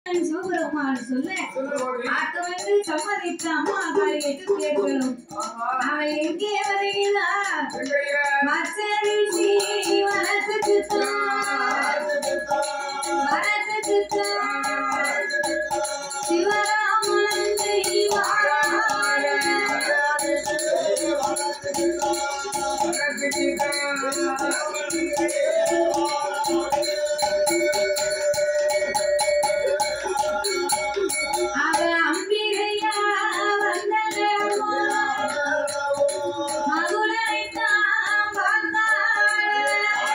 சிவபெருமான் சொல்ல சொல்லு கோபி. அத்த வந்து சம்மதித்த அம்மா காரி எட்டு பேர்களும் ஆமா. அவள் எங்கே வருகிறார் எங்கய்யா? மச்சரிசி வனத்துக்கு வனத்துக்கு சிவராமன் செய்வார் அவ அம்பிகையா வந்ததேமோ மதுரைத்தான் பார்த்தாள்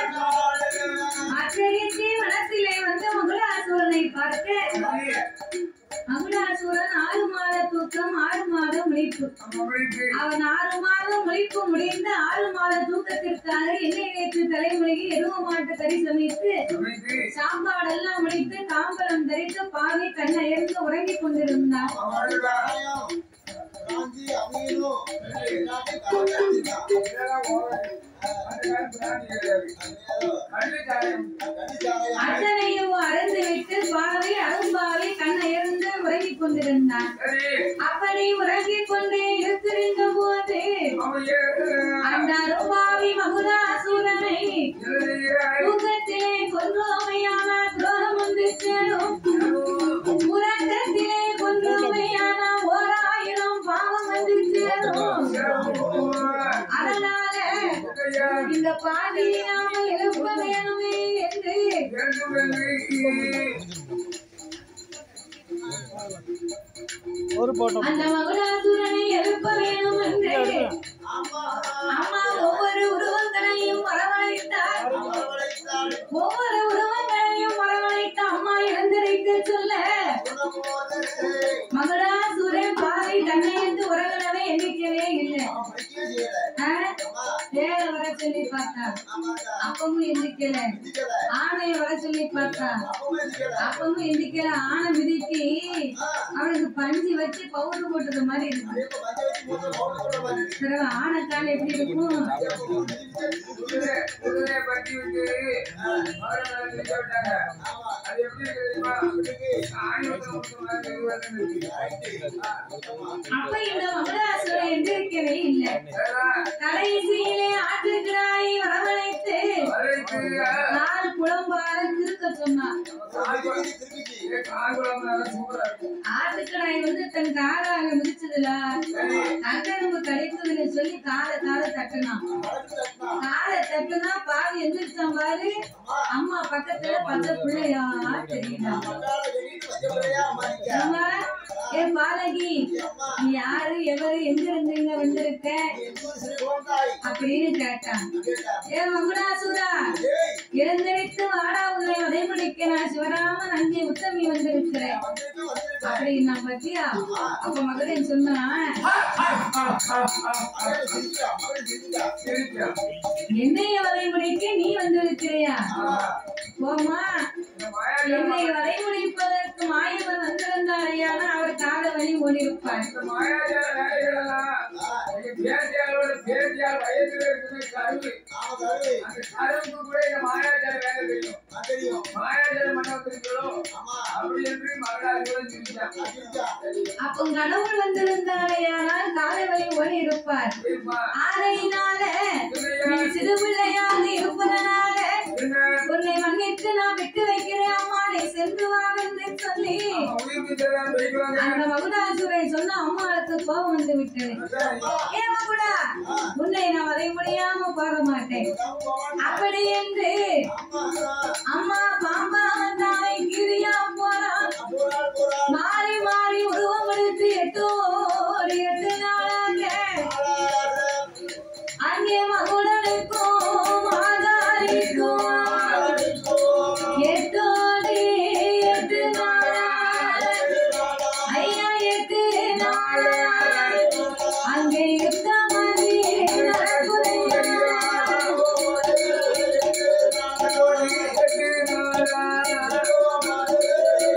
அச்சரிசி வனத்திலே வந்து மகுடாசுரனை பார்த்து மகுடாசுரன் ஆறு மாத தூக்கம் ஆறு மாதம் முழிப்பு அவளுக்கு அவன் ஆறு மாதம் முழிப்பு முடிந்து ஆறு மாத தூக்கத்திற்காக எண்ணெய் நேற்று தலைமுறையில் எருவ மாட்டு கறி சமைத்து அவளுக்கு சாப்பாடெல்லாம் முடித்து தாம்பலம் தரித்து பாவி கண்ணயர்ந்து உறங்கிக் கொண்டிருந்தான் இதெல்லாம் ஓடாது. அந்த காலத்து நாட்டு கிடையாது. கள்ளுச்சாராயம். அத்தனையும் அறந்து விட்டு பாவி அரும்பாவி கண்ணயர்ந்து உறங்கிக் கொண்டிருந்தான் சரி. அப்படி உறங்கிக் கொண்டே இருந்திருந்த போது அவன் ஏ- அந்த அரும்பாவி மகுடாசுரனை எழுதுகிறாய். தூக்கத்திலே கொன்றோமையான துரோகம் வந்து சேரும் உறக்கத்திலே கொன்றோமையான ஓர் ஆயிரம் பாவம் வந்து சேரும் அதனால எங்கய்யா? இந்த பாதியை நாம எழுப்ப வேணுமே என்று வேண்டும் என்று ஒரு போட்டோ அந்த மகுடாசுரனை எழுப்ப வேணும் என்று அம்மா ஒவ்வொரு உருவங்களையும் வரவழைத்தார் ஒவ்வொரு உருவங்களையும் வரவழைத்த அம்மா எழுந்திருக்க சொல்ல மகுடாசுரன் பாவை தன்னை என்று உறங்கனவே எண்ணிக்கவே இல்லை ஆ? வேற வர சொல்லி பார்த்தா அப்பவும் எந்திக்கல ஆணைய வர சொல்லி பார்த்தா அப்பவும் எந்திக்கல ஆணை மிதிக்கு அவனுக்கு பஞ்சு வச்சு பவுடர் போட்டது மாதிரி இருக்கு பிறகு ஆணை கால் எப்படி இருக்கும் குதிரை குதிரையை பற்றி விட்டு மகரமலை நிக்க விட்டாங்க. அது எப்படி இருக்கு தெரியுமா? ஆணிவத்தை முட்டு மாதிரி மெதுவாக இருக்கு. அப்ப இந்த மகுடாசுரன் எந்திரிக்கவே இல்லை சரிதான்? கடைசியிலே ஆற்றுக்கிடாய் வரவழைத்து வளைத்து, நாலு குளம்பால திருக்க சொன்னான் ஏ, காங்குளம் நல்லா சூப்பரா இருக்கு. ஆட்டுக்கடாய் வந்து தன் காலால மிதிச்சதுல கண்டனம்பு கிடைத்ததுன்னு சொல்லி காலை காலை தட்டினான் காலை தட்டுனா பாவி எந்திரிச்சான் பாரு அம்மா பக்கத்துல பச்சை பிள்ளையா தெரியல அம்மா ஏ பாலகி நீ யாரு எவரு எங்க இருந்தீங்க வந்திருக்க அப்படின்னு கேட்டான் ஏ மகுடாசுரா எழுந்திருத்து வாடா உன்னை வதைமுடிக்க நான் சிவராமன் அங்கே உத்தமி வந்திருக்கிறேன் அப்படின்னா பத்தியா அப்ப மகன் சொன்னான் சிரிச்சா. என்னைய வதைமுடிக்க நீ வந்திருக்கிறியா போமா இந்த மாயாஜாலம் என்னை வதைமுடிப்பதற்கு மாயவன் வந்திருந்தாரையானா அவர் கால வழி ஓடிருப்பார் இந்த மாயாஜால வேலைகளெல்லாம் எங்க பேத்தியாரோட பேத்தியார் வயசுல இருக்குது கருவு. அந்த கருவுக்கு கூட இந்த மாயாஜால வேலை தெரியும். மாயாஜால மண்டபத்திற்குள்ளோ அப்படி என்று மகளாசுரன் சிரிச்சான். அப்போ கடவுள் வந்திருந்தாரையானால் கால வழி ஓடி இருப்பார் சரிம்மா. ஆகையினால நீ சிறு பிள்ளையாக இருப்பதனால என்ன? உன்னை மன்னித்து நான் விட்டு வைக்கிறேன் அம்மா நீ சென்று வா என்று சொல்லி அவன் உயிருக்கு தேவையான வைக்கிறாங்க. அந்த மகுடாசுரன் சொன்ன அம்மாவுக்கு கோபம் வந்து விட்டது ஏன் மகுடா உன்னை நான் வதை முடியாம போக மாட்டேன் அப்படி என்று அம்மா பாம்பா வந்தாய் கிரியா போறான் மாறி மாறி உருவம் எடுத்து எட்டோடு எட்டு நாளாக அங்கே மகுடனுக்கும் மாதாரிக்கும் எட்டோடு எட்டு நாளாக ஐயா எட்டு நாளாக அங்கே யுத்தமதி நடக்குதையா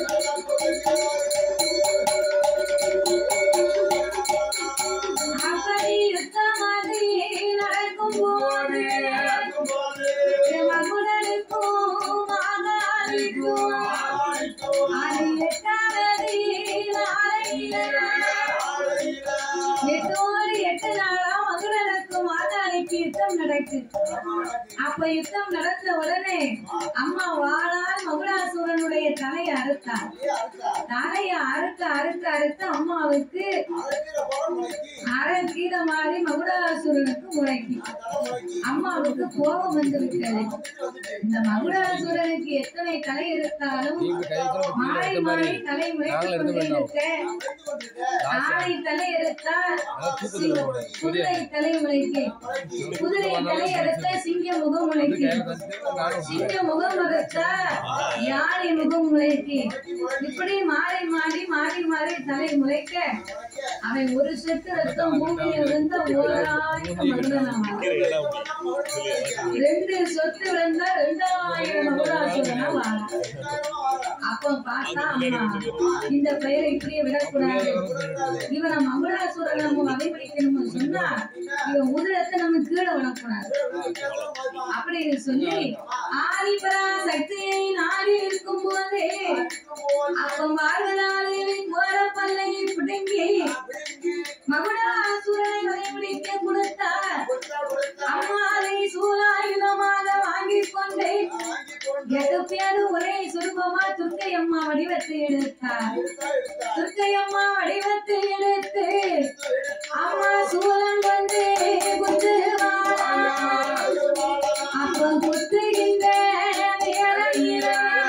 இருக்கு அப்ப யுத்தம் நடந்த உடனே அம்மா வாளால் மகுடாசுரனுடைய தலையை அறுத்தார் தலையை அறுக்க அறுக்க அறுக்க அம்மாவுக்கு அரை கீரை மாதிரி மகுடாசுரனுக்கு முளைக்கி அம்மாவுக்கு கோபம் வந்து விட்டது இந்த மகுடாசுரனுக்கு எத்தனை தலை எடுத்தாலும் மாறி மாறி தலை முளைத்துக் கொண்டே இருக்க ஆணை தலை எடுத்தால் குதிரை தலை முளைக்கு குதிரை தலை எடுத்த சிங்க முகம் முளைக்கு சிங்க முகம் எடுத்தா யானை முகம் முளைக்கு இப்படி மாறி மாறி மாறி மாறி தலை முளைக்க அவன் ஒரு சொட்டு ரத்தம் பூமியில் விழுந்த ஓராயிரம் மகுடனாமா ரெண்டு சொத்து விழுந்தா ரெண்டாயிரம் மகுடாசுரனா வாழ அப்ப பார்த்தா அம்மா இந்த பெயரை இப்படியே விடக்கூடாது இவனை மகுடாசுரன் நம்ம வகைபிடிக்கணும்னு சொன்னா இவன் உதிரத்தை நம்ம கீழே விடக்கூடாது அப்படின்னு சொல்லி ஆதிபரா சக்தியை நாடி இருக்கும் போதே அப்ப வாழ்வனாலே கோர பல்லையை பிடுங்கி மகுடாசுரனை வகைபிடிக்க கொடுத்தார் அம்மாவை சூலாயுதமாக வாங்கிக் கொண்டே எட்டு பேரும் ஒரே சுரூபமா துர்க்கை அம்மா வடிவத்தை எடுத்தார் துர்க்கை அம்மா வடிவத்தை எடுத்து அம்மா சூலம் வந்து குத்துவாரா அப்ப குத்துகின்ற வேலையில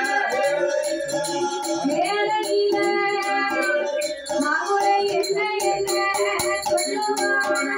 வேலையில மகுடை என்ன என்ன சொல்லுவாரா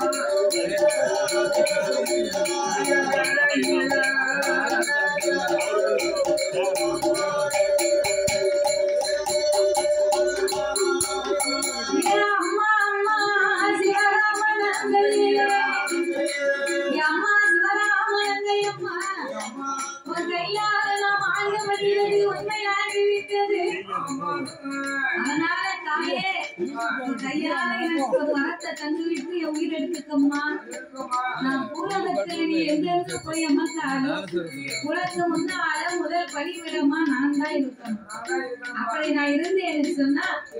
ஏ அம்மா அம்மா சிவராமனங்கையே ஏ அம்மா சிவராமனங்கையம்மா உன் கையால நாம் ஆழ்க முடிவது உண்மையாகிவிட்டது அதனால தாயே உன் கையால எனக்கு ஒரு வரத்தை தந்துவிட்டு என் உயிர் எடுத்துக்கம்மா நான் பூலகத்தில் நீ எங்கிருந்து போய் அமர்ந்தாலும் உனக்கு முன்னால முதல் பலிவிடமா நான் தான் இருக்கணும் அப்படி நான் இருந்தேன்னு சொன்னா